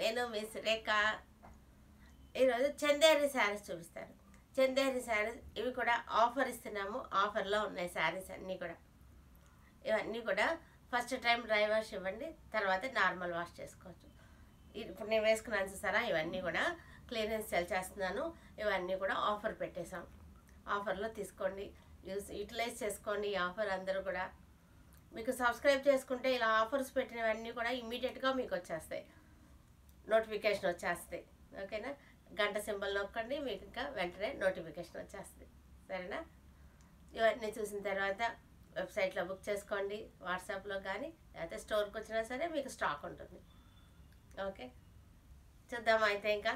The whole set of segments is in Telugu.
నేను మీ సురేఖ ఈరోజు చందేరి శారీస్ చూపిస్తాను చందేరి శారీస్ ఇవి కూడా ఆఫర్ ఇస్తున్నాము ఆఫర్లో ఉన్నాయి శారీస్ అన్నీ కూడా ఇవన్నీ కూడా ఫస్ట్ టైం డ్రై వాష్ ఇవ్వండి తర్వాత నార్మల్ వాష్ చేసుకోవచ్చు ఇది ఇప్పుడు నేను వేసుకున్నాను చూసారా ఇవన్నీ కూడా క్లీనెన్స్ సెల్ చేస్తున్నాను ఇవన్నీ కూడా ఆఫర్ పెట్టేశాం ఆఫర్లో తీసుకోండి యూస్ యూటిలైజ్ చేసుకోండి ఈ ఆఫర్ అందరూ కూడా మీకు సబ్స్క్రైబ్ చేసుకుంటే ఇలా ఆఫర్స్ పెట్టినవన్నీ కూడా ఇమ్మీడియట్గా మీకు వచ్చేస్తాయి నోటిఫికేషన్ వచ్చేస్తాయి ఓకేనా గంట సింబల్ నొక్కండి మీకు ఇంకా వెంటనే నోటిఫికేషన్ వచ్చేస్తుంది సరేనా ఇవన్నీ చూసిన తర్వాత వెబ్సైట్లో బుక్ చేసుకోండి వాట్సాప్లో కానీ లేకపోతే స్టోర్కి వచ్చినా సరే మీకు స్టాక్ ఉంటుంది ఓకే చూద్దాం అయితే ఇంకా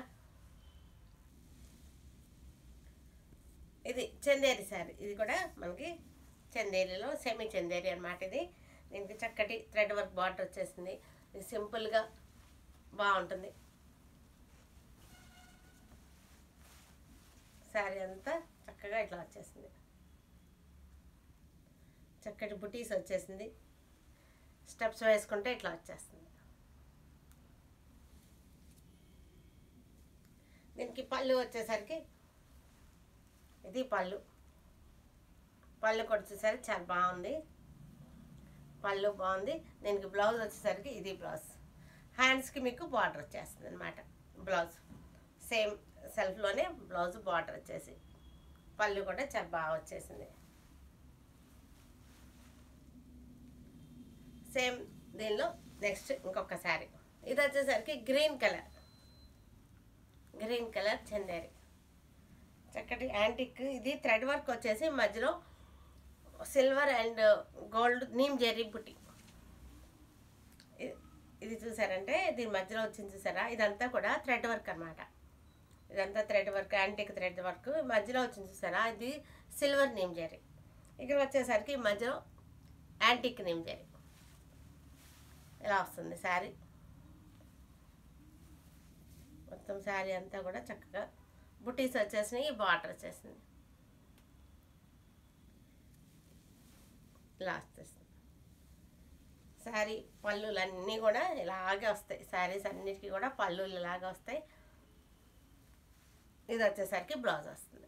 ఇది చందేరి శారీ ఇది కూడా మనకి చందేరిలో సెమీ చందేరి అనమాట ఇది దీనికి చక్కటి థ్రెడ్ వర్క్ బార్డర్ వచ్చేసింది ఇది సింపుల్గా బాగుంటుంది శారీ అంతా చక్కగా ఇట్లా వచ్చేసింది చక్కటి బుటీస్ వచ్చేసింది స్టెప్స్ వేసుకుంటే ఇట్లా వచ్చేస్తుంది దీనికి పళ్ళు వచ్చేసరికి ఇది పళ్ళు పళ్ళు కూడా వచ్చేసరికి చాలా బాగుంది పళ్ళు బాగుంది దీనికి బ్లౌజ్ వచ్చేసరికి ఇది బ్లౌజ్ హ్యాండ్స్కి మీకు బార్డర్ వచ్చేస్తుంది అనమాట బ్లౌజ్ సేమ్ సెల్ఫ్లోనే బ్లౌజ్ బార్డర్ వచ్చేసి పళ్ళు కూడా చాలా బాగా వచ్చేసింది సేమ్ దీనిలో నెక్స్ట్ ఇంకొక శారీ ఇది వచ్చేసరికి green colour green colour Chanderi చక్కటి యాంటిక్ ఇది థ్రెడ్ వర్క్ వచ్చేసి మధ్యలో సిల్వర్ అండ్ గోల్డ్ నీమ్ జెర్రీ బుట్టి ఇ- ఇది చూసారంటే దీని మధ్యలో వచ్చింది చూసారా ఇదంతా కూడా థ్రెడ్ వర్క్ అన్నమాట ఇదంతా thread work antique thread work మధ్యలో వచ్చింది చూసారా ఇది సిల్వర్ నీమ్ జెర్రీ ఇక్కడ వచ్చేసరికి మధ్యలో యాంటిక్ నీమ్ జెర్రీ ఇలా వస్తుంది శారీ మొత్తం శారీ అంతా కూడా చక్కగా బుటీస్ వచ్చేసినాయి బార్డర్ వచ్చేసింది ఇలా వచ్చేసింది శారీ పళ్ళులన్నీ కూడా ఇలాగే వస్తాయి శారీస్ అన్నిటికీ కూడా పళ్ళులు ఇలాగే వస్తాయి ఇది వచ్చేసరికి బ్లౌజ్ వస్తుంది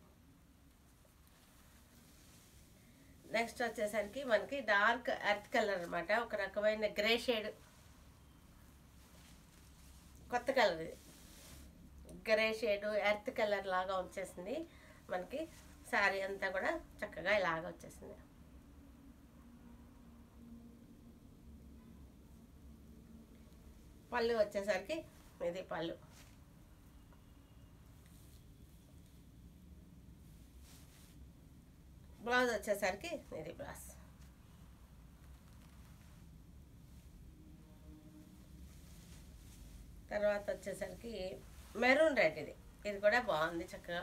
నెక్స్ట్ వచ్చేసరికి మనకి డార్క్ ఎర్త్ కలర్ అనమాట ఒక రకమైన గ్రే షేడ్ కొత్త కలర్ ఇది గ్రే షేడ్ ఎర్త్ కలర్ లాగా వచ్చేసింది మనకి శారీ అంతా కూడా చక్కగా ఇలాగ వచ్చేసింది పళ్ళు వచ్చేసరికి ఇది పళ్ళు బ్లౌజ్ వచ్చేసరికి ఇది బ్లౌజ్ తర్వాత వచ్చేసరికి మెరూన్ రెడ్ ఇది ఇది కూడా బాగుంది చక్కగా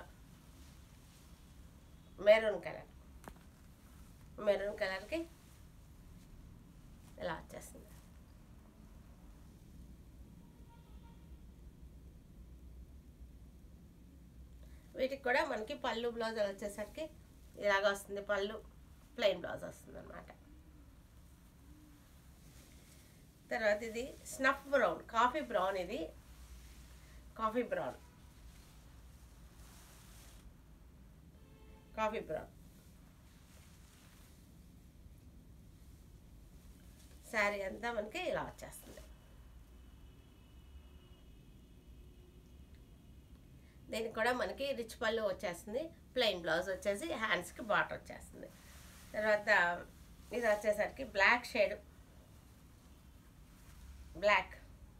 మెరూన్ కలర్ మెరూన్ కలర్కి ఇలా వచ్చేస్తుంది వీటికి కూడా మనకి పళ్ళు బ్లౌజ్ వచ్చేసరికి ఇలాగ వస్తుంది పళ్ళు ప్లెయిన్ బ్లౌజ్ వస్తుంది అనమాట తర్వాత ఇది స్నఫ్ బ్రౌన్ కాఫీ బ్రౌన్ ఇది coffee brown coffee brown sari అంతా మనకి ఇలా వచ్చేస్తుంది దీనికి కూడా మనకి రిచ్ పళ్ళు వచ్చేస్తుంది ప్లెయిన్ బ్లౌజ్ వచ్చేసి హ్యాండ్స్కి బాటర్ వచ్చేస్తుంది తర్వాత ఇది వచ్చేసరికి బ్లాక్ షేడ్ బ్లాక్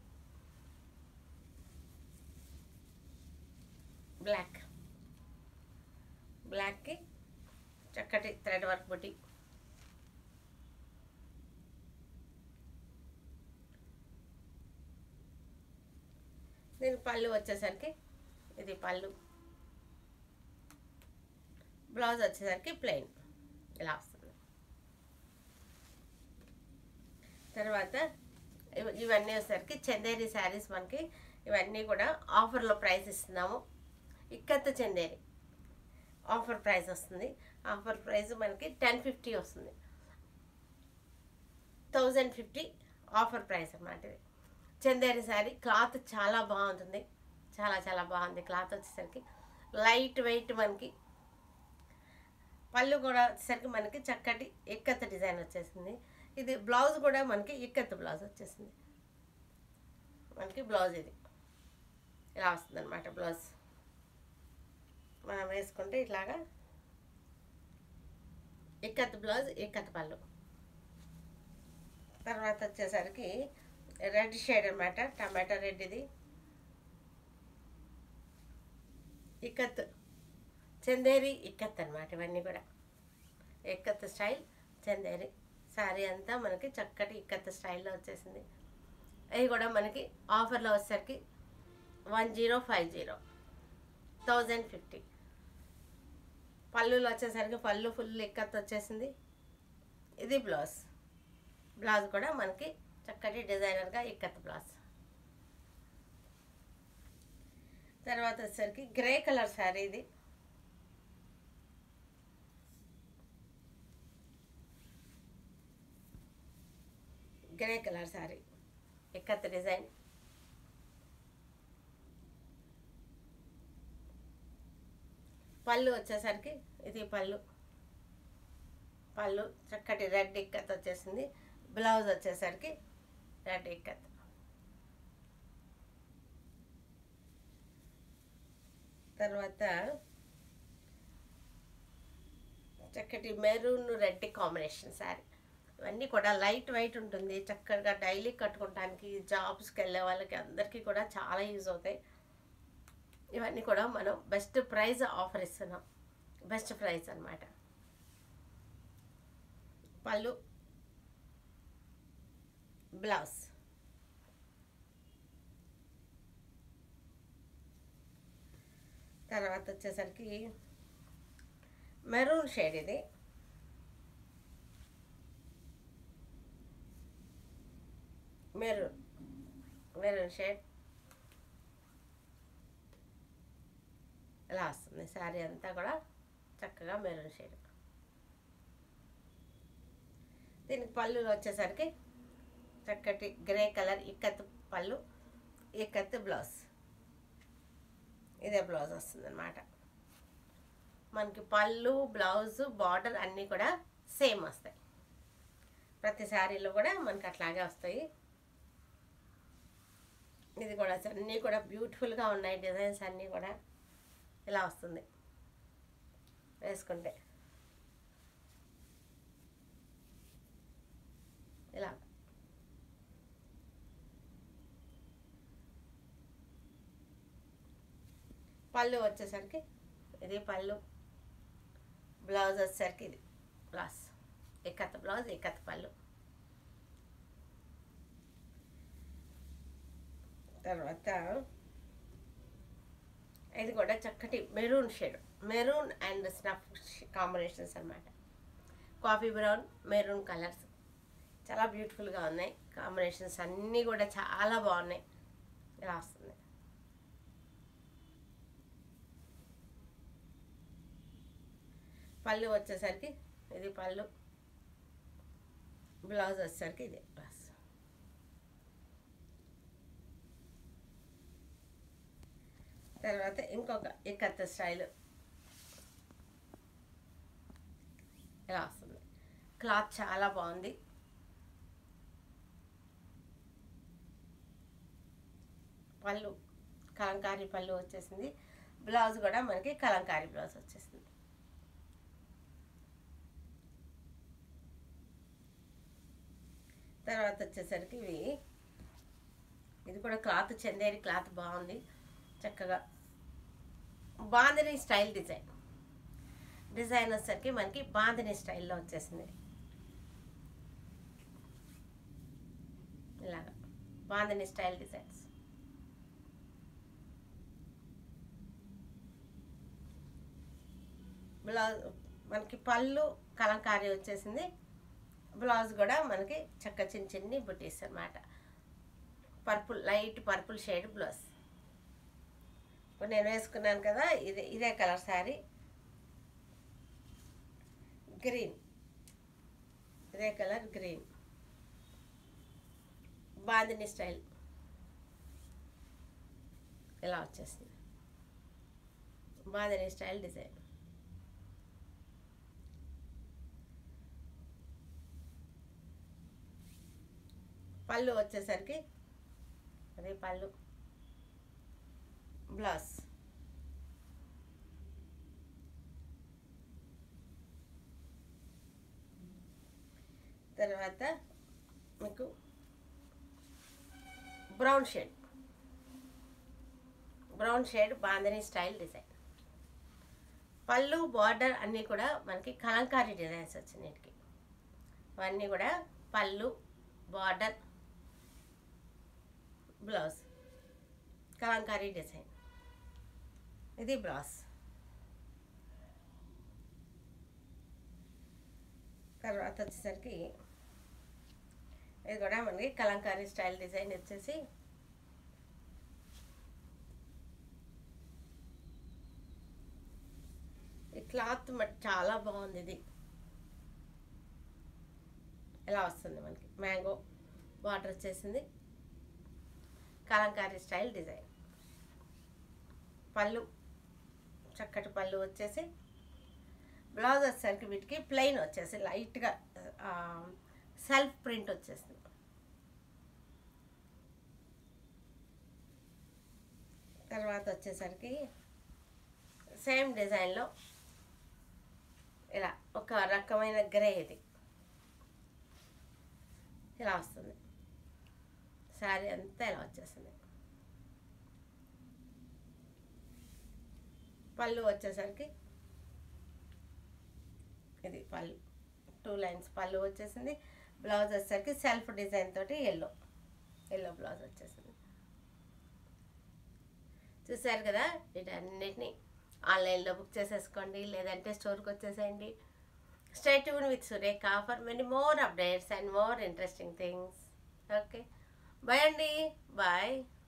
బ్లాక్ బ్లాక్కి చక్కటి థ్రెడ్ వర్క్ బుట్టి దీని పళ్ళు వచ్చేసరికి ఇది పళ్ళు బ్లౌజ్ వచ్చేసరికి ప్లెయిన్ ఇలా వస్తుంది తర్వాత ఇవ- ఇవన్నీ వచ్చేసరికి చందేరి శారీస్ మనకి ఇవన్నీ కూడా ఆఫర్లో ప్రైస్ ఇస్తున్నాము ఇక్కత్త చందేరి ఆఫర్ ప్రైస్ వస్తుంది ఆఫర్ ప్రైస్ మనకి టెన్ ఫిఫ్టీ వస్తుంది థౌజండ్ ఫిఫ్టీ ఆఫర్ ప్రైస్ అన్నమాట ఇది చందేరి శారీ క్లాత్ చాలా బాగుంటుంది చాలా చాలా బాగుంది క్లాత్ వచ్చేసరికి లైట్ వెయిట్ మనకి పళ్ళు కూడా వచ్చేసరికి మనకి చక్కటి ఎక్కత్ డిజైన్ వచ్చేసింది ఇది బ్లౌజ్ కూడా మనకి ఇక్కత్ బ్లౌజ్ వచ్చేసింది మనకి బ్లౌజ్ ఇది ఇలా వస్తుంది అనమాట బ్లౌజ్ మనం వేసుకుంటే ఇట్లాగా ఇక్కత్ బ్లౌజ్ ఇక్కత్ పళ్ళు తర్వాత వచ్చేసరికి రెడ్ షేడ్ అనమాట టమాటా రెడ్ ఇది ఇక్కత్ చందేరి ఇక్కత్ అనమాట ఇవన్నీ కూడా ఇక్కత్ స్టైల్ చందేరి శారీ అంతా మనకి చక్కటి ఇక్కత్ స్టైల్లో వచ్చేసింది అవి కూడా మనకి ఆఫర్లో వచ్చేసరికి one zero five zero thousand fifty పళ్ళులు వచ్చేసరికి పళ్ళు ఫుల్ ఇక్కత్ వచ్చేసింది ఇది బ్లౌజ్ బ్లౌజ్ కూడా మనకి చక్కటి డిజైనర్గా ఇక్కత్ బ్లౌజ్ తర్వాత వచ్చేసరికి గ్రే కలర్ శారీ ఇది grey colour sari ikat design పళ్ళు వచ్చేసరికి ఇది పళ్ళు పళ్ళు చక్కటి రెడ్ ఇక్కత్ వచ్చేసింది బ్లౌజ్ వచ్చేసరికి రెడ్ ఇక్కత్ తర్వాత చక్కటి మెరూన్ రెడ్ కాంబినేషన్ శారీ ఇవన్నీ కూడా లైట్ వెయిట్ ఉంటుంది చక్కగా డైలీ కట్టుకోవడానికి జాబ్స్కి వెళ్ళే వాళ్ళకి అందరికీ కూడా చాలా యూజ్ అవుతాయి ఇవన్నీ కూడా మనం బెస్ట్ ప్రైస్ ఆఫర్ ఇస్తున్నాం బెస్ట్ ప్రైస్ అనమాట పళ్ళు బ్లౌజ్ తర్వాత వచ్చేసరికి మెరూన్ షేడ్ ఇది మెరూన్ మెరూన్ షేడ్ ఇలా వస్తుంది శారీ అంతా కూడా చక్కగా మెరూన్ షేడ్ దీనికి పళ్ళు వచ్చేసరికి చక్కటి గ్రే కలర్ ఇక్కత్ పళ్ళు ఇక్కత్ బ్లౌజ్ ఇదే బ్లౌజ్ వస్తుంది అనమాట మనకి పళ్ళు బ్లౌజ్ బార్డర్ అన్నీ కూడా సేమ్ వస్తాయి ప్రతి శారీలో కూడా మనకి అట్లాగే వస్తాయి ఇది కూడా అన్నీ కూడా బ్యూటిఫుల్గా ఉన్నాయి డిజైన్స్ అన్నీ కూడా ఇలా వస్తుంది వేసుకుంటే ఇలా పళ్ళు వచ్చేసరికి ఇది పళ్ళు బ్లౌజ్ వచ్చేసరికి ఇది బ్లౌజ్ ఇక్కత్ బ్లౌజ్ ఇక్కత్ పళ్ళు తర్వాత ఇది కూడా చక్కటి maroon shade maroon and snuff combinations అన్నమాట కాఫీ బ్రౌన్ మెరూన్ కలర్స్ చాలా బ్యూటిఫుల్గా ఉన్నాయి కాంబినేషన్స్ అన్నీ కూడా చాలా బాగున్నాయి ఇలా వస్తుంది పళ్ళు వచ్చేసరికి ఇది పళ్ళు బ్లౌజ్ వచ్చేసరికి ఇది బ్లౌజ్ తర్వాత ఇంకొక ఇక్కత్త స్టైల్ ఇలా వస్తుంది క్లాత్ చాలా బాగుంది పళ్ళు కలంకారీ పళ్ళు వచ్చేసింది బ్లౌజ్ కూడా మనకి కలంకారీ బ్లౌజ్ వచ్చేసింది తర్వాత వచ్చేసరికి ఇవి ఇది కూడా క్లాత్ చందేరి క్లాత్ బాగుంది చక్కగా బాందిని స్టైల్ డిజైన్ డిజైన్ వచ్చేసరికి మనకి బాందిని స్టైల్లో వచ్చేసింది ఇలాగా బాందిని స్టైల్ డిజైన్స్ బ్లౌజ్ మనకి పళ్ళు కలంకారీ వచ్చేసింది బ్లౌజ్ కూడా మనకి చక్క చిన్న చిన్ని బుటీస్ అనమాట purple light purple shade blouse ఇప్పుడు నేను వేసుకున్నాను కదా ఇదే ఇదే కలర్ శారీ గ్రీన్ ఇదే కలర్ గ్రీన్ బాందిని స్టైల్ ఇలా వచ్చేస్తుంది బాందిని స్టైల్ డిజైన్ పళ్ళు వచ్చేసరికి అదే పళ్ళు బ్లౌజ్ తర్వాత మీకు brown shade brown shade Bandhani style design పళ్ళు బార్డర్ అన్నీ కూడా మనకి కలంకారీ డిజైన్స్ వచ్చినాయి వీటికి అవన్నీ కూడా పళ్ళు బార్డర్ బ్లౌజ్ కలంకారీ డిజైన్ ఇది బ్లౌజ్ తర్వాత వచ్చేసరికి ఇది కూడా మనకి కలంకారీ స్టైల్ డిజైన్ వచ్చేసి ఈ క్లాత్ మట్ చాలా బాగుంది ఇది ఇలా వస్తుంది మనకి మ్యాంగో వాటర్ వచ్చేసింది కలంకారీ స్టైల్ డిజైన్ పళ్ళు చక్కటి పళ్ళు వచ్చేసి బ్లౌజ్ వచ్చేసరికి వీటికి ప్లెయిన్ వచ్చేసి లైట్గా సెల్ఫ్ ప్రింట్ వచ్చేసింది తర్వాత వచ్చేసరికి సేమ్ డిజైన్లో ఇలా ఒక రకమైన గ్రే ఇది ఇలా వస్తుంది శారీ అంతా ఇలా వచ్చేసింది పళ్ళు వచ్చేసరికి ఇది పళ్ళు టూ లైన్స్ పళ్ళు వచ్చేసింది బ్లౌజ్ వచ్చేసరికి సెల్ఫ్ డిజైన్ తోటి ఎల్లో ఎల్లో బ్లౌజ్ వచ్చేసింది చూసారు కదా వీటన్నిటిని ఆన్లైన్లో బుక్ చేసేసుకోండి లేదంటే స్టోర్కి వచ్చేసేయండి stay tune with Surekha for many more updates and more interesting things okay bye అండి బాయ్